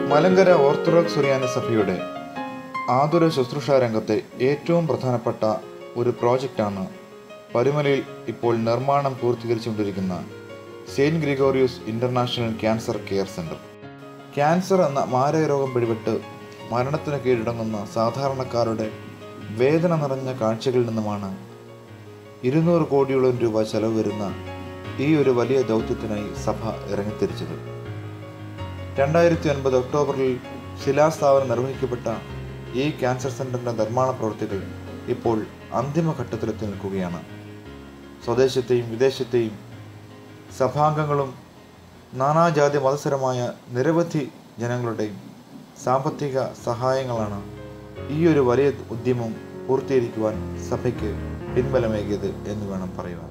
Malankara orthodox സുറിയാന സഭയുടെ ആതുര ശുശ്രൂഷ രംഗത്തെ ഏറ്റവും പ്രധാനപ്പെട്ട ഒരു പ്രോജക്റ്റാണ് പരുമലയിൽ ഇപ്പോൾ നിർമ്മാണം പൂർത്തീകരിച്ചുകൊണ്ടിരിക്കുന്ന saint Gregorios international cancer care centre cancer എന്ന മാരകരോഗം പിടിപെട്ട് മരണത്തിന് കീഴടങ്ങുന്ന സാധാരണക്കാരുടെ വേദന നിറഞ്ഞ കാഴ്ചകളിൽ നിന്നുമാണ് ഇരുന്നൂറ് കോടിയോളം രൂപ ചെലവ് വരുന്ന ഈ ഒരു വലിയ ദൗത്യത്തിനായി സഭ ഇറങ്ങിത്തിരിച്ചത് രണ്ടായിരത്തി ഒൻപത് ഒക്ടോബറിൽ ശിലാസ്ഥാപനം നിർവഹിക്കപ്പെട്ട ഈ ക്യാൻസർ സെന്ററിന്റെ നിർമ്മാണ പ്രവൃത്തികൾ ഇപ്പോൾ അന്തിമഘട്ടത്തിലെത്തി നിൽക്കുകയാണ് സ്വദേശത്തെയും വിദേശത്തെയും സഭാംഗങ്ങളും നാനാജാതി മതസരമായ നിരവധി ജനങ്ങളുടെയും സാമ്പത്തിക സഹായങ്ങളാണ് ഈ ഒരു വലിയ ഉദ്യമം പൂർത്തീകരിക്കുവാൻ സഭയ്ക്ക് പിൻബലമേകിയത് എന്ന് വേണം പറയുവാൻ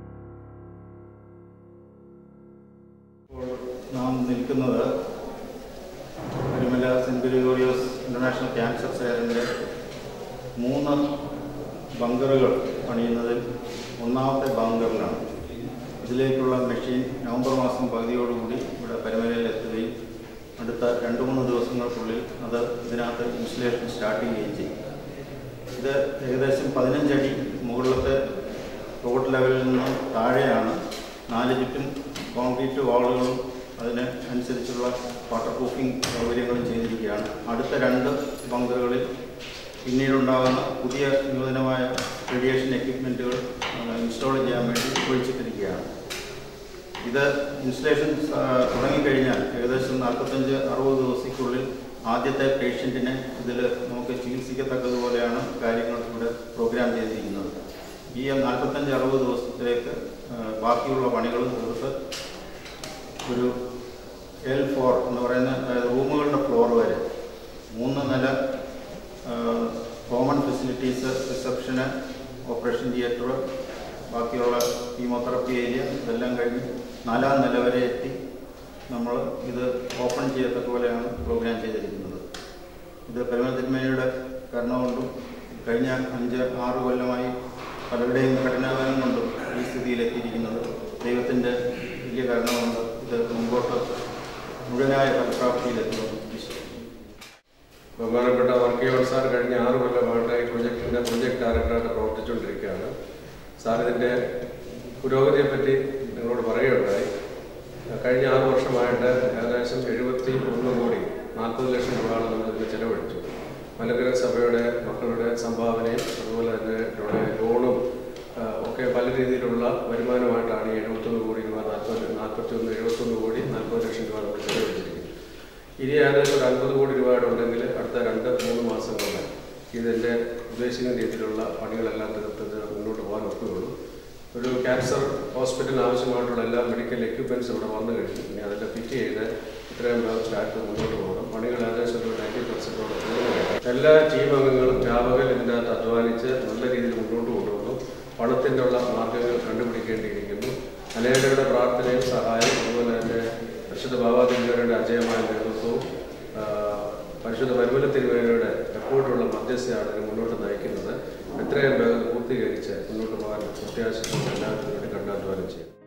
ഇപ്പോൾ നാം നിൽക്കുന്നത് Parumala saint Gregorios international cancer സെയറിൻ്റെ മൂന്ന് ബങ്കറുകൾ പണിയുന്നതിൽ ഒന്നാമത്തെ ബങ്കറിലാണ് ഇതിലേക്കുള്ള മെഷീൻ നവംബർ മാസം പകുതിയോടുകൂടി ഇവിടെ പരുമലയിൽ എത്തുകയും അടുത്ത രണ്ട് മൂന്ന് ദിവസങ്ങൾക്കുള്ളിൽ അത് ഇതിനകത്ത് ഇൻസ്റ്റലേഷൻ സ്റ്റാർട്ട് ചെയ്യുകയും ചെയ്യും ഇത് ഏകദേശം പതിനഞ്ചടി മുകളിലത്തെ റോഡ് ലെവലിൽ നിന്ന് താഴെയാണ് നാല് ചുറ്റും കോൺക്രീറ്റ് വാളുകളും അതിന് അനുസരിച്ചുള്ള വാട്ടർ പ്രൂഫിംഗ് സൗകര്യങ്ങളും ചെയ്തിരിക്കുകയാണ് അടുത്ത രണ്ട് ബങ്കറുകളിൽ പിന്നീടുണ്ടാകുന്ന പുതിയ നൂതനമായ റേഡിയേഷൻ എക്യുപ്മെൻറ്റുകൾ ഇൻസ്റ്റാൾ ചെയ്യാൻ വേണ്ടി ഒഴിച്ചിട്ടിരിക്കുകയാണ് ഇത് ഇൻസ്റ്റലേഷൻ തുടങ്ങിക്കഴിഞ്ഞാൽ ഏകദേശം നാൽപ്പത്തഞ്ച് അറുപത് ദിവസത്തിനുള്ളിൽ ആദ്യത്തെ പേഷ്യൻറ്റിനെ ഇതിൽ നമുക്ക് ചികിത്സിക്കത്തക്കതുപോലെയാണ് കാര്യങ്ങൾ ഇവിടെ പ്രോഗ്രാം ചെയ്തിരിക്കുന്നത് ഈ നാൽപ്പത്തഞ്ച് അറുപത് ദിവസത്തിലേക്ക് ആ, ബാക്കിയുള്ള പണികളും തീർത്ത് ഒരു എൽ ഫോർ എന്ന് പറയുന്ന അതായത് റൂമുകളുടെ ഫ്ലോർ വരെ മൂന്ന് നില കോമൺ ഫെസിലിറ്റീസ് റിസപ്ഷന് ഓപ്പറേഷൻ തിയേറ്റർ ബാക്കിയുള്ള കീമോതെറപ്പി ഏരിയ ഇതെല്ലാം കഴിഞ്ഞ് നാലാം നില വരെ എത്തി നമ്മൾ ഇത് ഓപ്പൺ ചെയ്യത്തക്ക പോലെയാണ് പ്രോഗ്രാം ചെയ്തിരിക്കുന്നത് ഇത് പെരുമൽ തിരുമേനിയുടെ കരുണ കൊണ്ടും കഴിഞ്ഞ അഞ്ച് ആറ് കൊല്ലമായി പലരുടെയും കഠിനാബലം കൊണ്ടും ഈ സ്ഥിതിയിലെത്തിയിരിക്കുന്നത് ദൈവത്തിൻ്റെ വലിയ കരുണ കൊണ്ട് ഇത് മുമ്പോട്ട് മുഴുവനായ ഫലപ്രാപ്തിയിലെത്തുമെന്ന് വിശ്വസിക്കുന്നു ബഹുമാനപ്പെട്ട വർക്കിയോൾ സാർ കഴിഞ്ഞ ആറ് കൊല്ലമായിട്ട് ഈ പ്രൊജക്ടിൻ്റെ പ്രൊജക്ട് ഡയറക്ടറായിട്ട് പ്രവർത്തിച്ചുകൊണ്ടിരിക്കുകയാണ് സാർ ഇതിൻ്റെ പുരോഗതിയെപ്പറ്റി നിങ്ങളോട് പറയുകയുണ്ടായി കഴിഞ്ഞ ആറ് വർഷമായിട്ട് ഏകദേശം എഴുപത്തി ഒന്ന് കോടി നാൽപ്പത് ലക്ഷം രൂപയാണ് നമ്മൾ ഇതിന് ചെലവഴിച്ചു മലങ്കര സഭയുടെ മക്കളുടെ സംഭാവനയും അതുപോലെ തന്നെ ഇവിടെ ലോണും ആ, ഒക്കെ പല രീതിയിലുള്ള വരുമാനമായിട്ടാണ് ഈ എഴുപത്തൊന്ന് കോടി രൂപ നാൽപ്പത് നാൽപ്പത്തി ഒന്ന് എഴുപത്തൊന്ന് കോടി നാൽപ്പത് ലക്ഷം രൂപ നമ്മൾ ചെലവഴിച്ചിരിക്കുന്നത് ഇനി ഏകദേശം ഒരു അൻപത് കോടി രൂപയുടെ ഉണ്ടെങ്കിൽ അടുത്ത രണ്ട് മൂന്ന് മാസം കൊണ്ട് ഇതിൻ്റെ ഉദ്ദേശിക്കുന്ന രീതിയിലുള്ള പണികളെല്ലാം തീർത്തത് മുന്നോട്ട് പോകാൻ ഒക്കുകയുള്ളൂ ഒരു ക്യാൻസർ ഹോസ്പിറ്റലിന് ആവശ്യമായിട്ടുള്ള എല്ലാ മെഡിക്കൽ എക്യുപ്മെൻറ്റ്സ് ഇവിടെ വന്നു കഴിഞ്ഞു ഇനി അതിൻ്റെ ഫിറ്റ് ചെയ്ത് ഇത്രയും വേഗം സ്റ്റാർട്ട് മുന്നോട്ട് പോകണം പണികൾ ഏകദേശം ഒരു നയൻറ്റി പെർസെൻറ്റോളം എല്ലാ ടീം അംഗങ്ങളും രാപകൽ ഇതിൻ്റെ അകത്ത് അധ്വാനിച്ച് നല്ല രീതിയിൽ മുന്നോട്ട് കൊണ്ടുവന്നു പണത്തിൻ്റെ ഉള്ള മാർഗ്ഗങ്ങൾ കണ്ടുപിടിക്കേണ്ടിയിരിക്കുന്നു അനേകരുടെ പ്രാർത്ഥനയും സഹായവും അതുപോലെ തന്നെ പരിശുദ്ധ ബാബാതിരുവരുടെ അജയമായ നേതൃത്വവും ആ, പരിശുദ്ധ പരിമല തിരുവേനയുടെ എപ്പോഴുള്ള മധ്യസ്ഥയാണ് ഇതിനെ മുന്നോട്ട് നയിക്കുന്നത് എത്രയും വേഗം പൂർത്തീകരിച്ച് മുന്നോട്ട് പോകാൻ പ്രത്യാശിക്കുന്ന എല്ലാവർക്കും വേണ്ടി കണ്ടാധ്വാനം ചെയ്യും